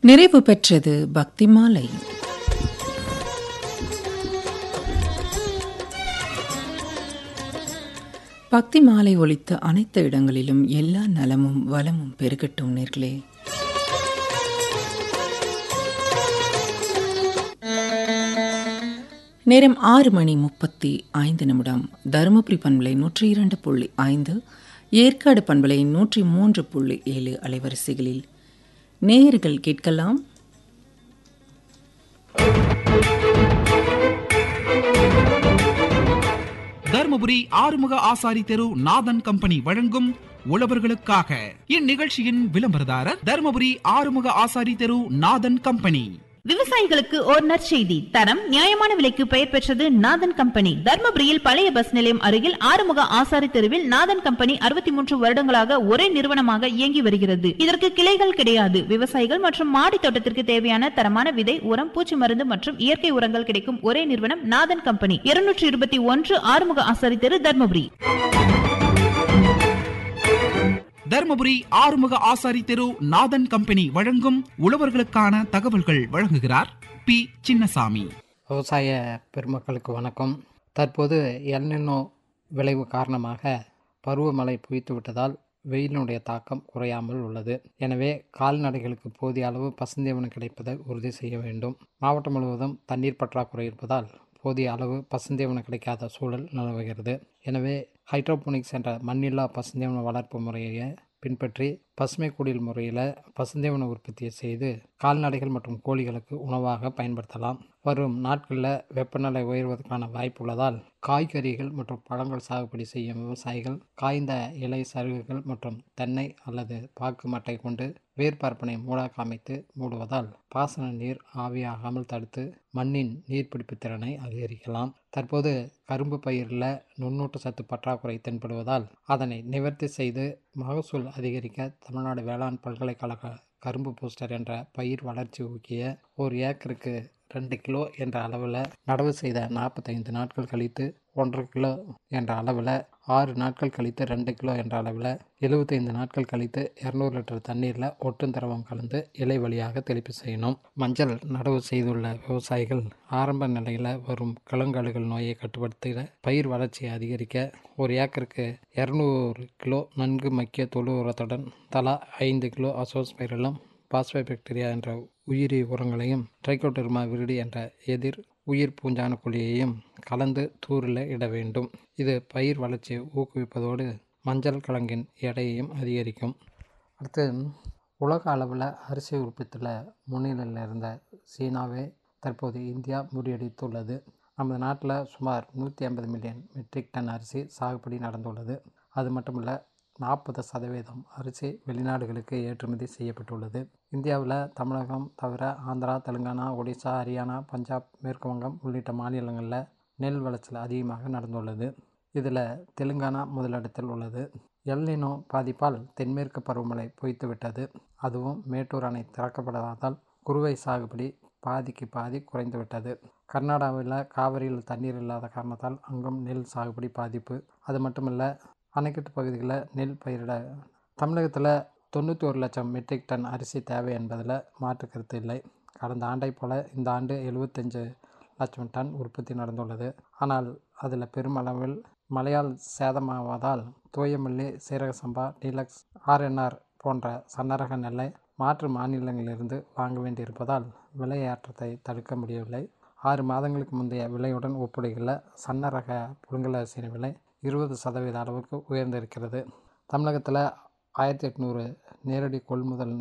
நிறைவு பெற்றது பக்தி மாலை பக்தி மாலை ஒலித்த அனைத்து இடங்களிலும் எல்லா நலமும் வளமும் பெருகட்டும் நேர்களே நேரம் ஆறு மணி முப்பத்தி ஐந்து நிமிடம் தருமபுரி பண்பலை நூற்றி இரண்டு புள்ளி ஐந்து ஏற்காடு பண்பலை நூற்றி மூன்று புள்ளி ஏழு அலைவரிசைகளில் நேயர்கள் கேட்கலாம் தர்மபுரி ஆறுமுக ஆசாரி தெரு நாதன் கம்பெனி வழங்கும் உழவர்களுக்காக இந்நிகழ்ச்சியின் விளம்பரதாரர் தர்மபுரி ஆறுமுக ஆசாரி தெரு நாதன் கம்பெனி விவசாயிகளுக்கு ஓர் நற்செய்தி தரம் நியாயமான விலைக்கு பெயர் பெற்றது நாதன் கம்பெனி தர்மபுரியில் பழைய பஸ் நிலையம் அருகில் ஆறுமுக ஆசாரி தெருவில் நாதன் கம்பெனி அறுபத்தி மூன்று வருடங்களாக ஒரே நிறுவனமாக இயங்கி வருகிறது இதற்கு கிளைகள் கிடையாது விவசாயிகள் மற்றும் மாடி தோட்டத்திற்கு தேவையான தரமான விதை உரம் பூச்சி மருந்து மற்றும் இயற்கை உரங்கள் கிடைக்கும் ஒரே நிறுவனம் நாதன் கம்பெனி இருநூற்றி இருபத்தி ஒன்று ஆறுமுக ஆசாரி தெரு தர்மபுரி தர்மபுரி ஆறுமுக ஆசாரி தெரு நாதன் கம்பெனி வழங்கும் உழவர்களுக்கான தகவல்கள் வழங்குகிறார் பி சின்னசாமி விவசாய பெருமக்களுக்கு வணக்கம் தற்போது எல்னினோ விளைவு காரணமாக பருவமழை பொய்த்து விட்டதால் வெயிலினுடைய தாக்கம் குறையாமல் உள்ளது எனவே கால்நடைகளுக்கு போதிய அளவு பசுந்தீவனம் கிடைப்பதை உறுதி செய்ய வேண்டும் மாவட்டம் முழுவதும் தண்ணீர் பற்றாக்குறை இருப்பதால் போதிய அளவு பசுந்தீவனம் கிடைக்காத சூழல் நிலவுகிறது எனவே ஹைட்ரோபோனிக்ஸ் என்ற மண்ணில்லா பசுந்தீவன வளர்ப்பு முறையை பின்பற்றி பசுமை குடில் முறையில் பசுந்தீவன உற்பத்தியை செய்து கால்நடைகள் மற்றும் கோழிகளுக்கு உணவாக பயன்படுத்தலாம் வரும் நாட்களில் வெப்பநிலை உயர்வதற்கான வாய்ப்பு உள்ளதால் காய்கறிகள் மற்றும் பழங்கள் சாகுபடி செய்யும் விவசாயிகள் காய்ந்த இலை சருகுகள் மற்றும் தென்னை அல்லது பாக்கு மட்டை கொண்டு வேர்பரப்பனை மூடாக அமைத்து மூடுவதால் பாசன நீர் ஆவியாகாமல் தடுத்து மண்ணின் நீர்பிடிப்பு திறனை அதிகரிக்கலாம் தற்போது கரும்பு பயிரில் நுண்ணூட்ட சத்து பற்றாக்குறை தென்படுவதால் அதனை நிவர்த்தி செய்து மகசூல் அதிகரிக்க தமிழ்நாடு வேளாண் பல்கலைக்கழக கரும்பு பூஸ்டர் என்ற பயிர் வளர்ச்சி ஊக்கிய ஒரு ஏக்கருக்கு ரெண்டு கிலோ என்ற அளவில் நடவு செய்த நாற்பத்தைந்து நாட்கள் கழித்து ஒன்றரை கிலோ என்ற அளவில் ஆறு நாட்கள் கழித்து ரெண்டு கிலோ என்ற அளவில் எழுபத்தைந்து நாட்கள் கழித்து இரநூறு லிட்டர் தண்ணீரில் ஒட்டும் திரவம் கலந்து இலை வழியாக தெளிப்பு செய்யணும் மஞ்சள் நடவு செய்துள்ள விவசாயிகள் ஆரம்ப நிலையில் வரும் கிழங்கழுகள் நோயை கட்டுப்படுத்த பயிர் வளர்ச்சியை அதிகரிக்க ஒரு ஏக்கருக்கு இரநூறு கிலோ நன்கு மக்கிய தொழு உரத்துடன் தலா ஐந்து கிலோ அசோஸ்பைரலும் பாஸ்போபாக்டீரியா என்ற உயிரி உரங்களையும் ட்ரைகோடெர்மா விரிடி என்ற எதிர் உயிர் பூஞ்சான குழியையும் கலந்து தூரில் இட வேண்டும் இது பயிர் வளர்ச்சியை ஊக்குவிப்பதோடு மஞ்சள் கிழங்கின் எடையையும் அதிகரிக்கும் அடுத்து உலக அளவில் அரிசி உற்பத்தியில் முன்னிலையில் இருந்த சீனாவே தற்போது இந்தியா முறியடித்துள்ளது நமது நாட்டில் சுமார் நூற்றி ஐம்பது மில்லியன் மெட்ரிக் டன் அரிசி சாகுபடி நடந்துள்ளது அது மட்டுமல்ல நாற்பது சதவீதம் அரிசி வெளிநாடுகளுக்கு ஏற்றுமதி செய்யப்பட்டுள்ளது இந்தியாவில் தமிழகம் தவிர ஆந்திரா தெலுங்கானா ஒடிசா ஹரியானா பஞ்சாப் மேற்கு வங்கம் உள்ளிட்ட மாநிலங்களில் நெல் விளைச்சல் அதிகமாக நடந்துள்ளது இதில் தெலுங்கானா முதலிடத்தில் உள்ளது எல்னினோ பாதிப்பால் தென்மேற்கு பருவமழை பொய்த்துவிட்டது அதுவும் மேட்டூர் அணை திறக்கப்படாததால் குறுவை சாகுபடி பாதிக்கு பாதி குறைந்துவிட்டது கர்நாடகாவில் காவிரியில் தண்ணீர் இல்லாத காரணத்தால் அங்கும் நெல் சாகுபடி பாதிப்பு அது மட்டுமல்ல அணைக்கட்டு பகுதிகளில் நெல் பயிரிட தமிழகத்தில் தொண்ணூற்றி ஒரு லட்சம் மெட்ரிக் டன் அரிசி தேவை என்பதில் மாற்று கருத்து இல்லை கடந்த ஆண்டை போல் இந்த ஆண்டு எழுபத்தஞ்சு லட்சம் டன் உற்பத்தி நடந்துள்ளது ஆனால் அதில் பெருமளவில் மழையால் சேதமாவதால் தூயமல்லி சீரக சம்பா டீலக்ஸ் ஆர்என்ஆர் போன்ற சன்னரக நெல்லை மாற்று மாநிலங்களிலிருந்து வாங்க வேண்டியிருப்பதால் விலையேற்றத்தை தடுக்க முடியவில்லை ஆறு மாதங்களுக்கு முந்தைய விலையுடன் ஒப்பிடுகையில் சன்னரக புழுங்கல் அரிசியின் விலை இருபது சதவீத அளவுக்கு உயர்ந்திருக்கிறது தமிழகத்தில் ஆயிரத்தி எட்நூறு நேரடி கொள்முதல்